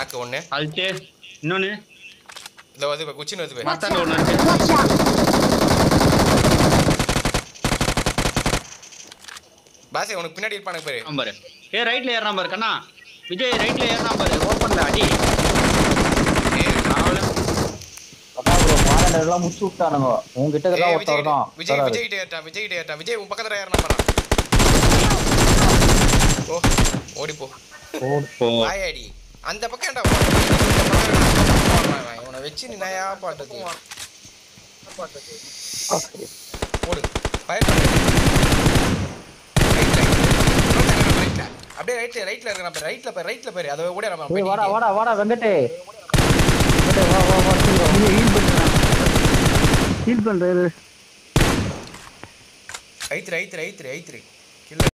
நாக்கு ஒண்ணு அழிச்சு இன்னொன்னு இந்த வந்து குச்சின்னு வந்து பாரு. மத்தாண்ட ஒண்ணு இருக்கு Watch out! பாசே உனக்கு பின்னாடி இருப்பானுங்க பாரு ஏறான் பாரு ஏ ரைட்ல ஏறான் பாரு கண்ணா விஜய் ரைட்ல ஏறான் பாரு ஓப்பன்ல அடி ஏய், அவள அதான் ப்ரோ மாடல் எல்லாம் முடிச்சு விட்டானுங்க உங்ககிட்ட ஏய், தான் விஜய் ஒருத்தர் தான் விஜய் வராரு. விஜய் கிட்ட ஏறிட்டான் விஜய் கிட்ட ஏறிட்டான் விஜய் உன் பக்கத்துல ஏறினா பண்ணா ஓ ஓடி போ ஓடு. போ வாயாடி அந்த பக்கம் ஏன்டா இவனை வச்சு நீ நயா பாட்டது ஓடு ஃபயர் அப்படியே ரைட்ல ரைட்ல இருக்கான் ரைட்ல போய் ரைட்ல போய் அதை ஓட ஏய் வாடா வாடா வாடா வெங்கடே வெங்கடே வா வா வா சீக்கிரம். ஹீல் பண்றேன் ஹீல் பண்றாரு ஐத்திரி ஐத்திரி ஐத்திரி ஐத்திரி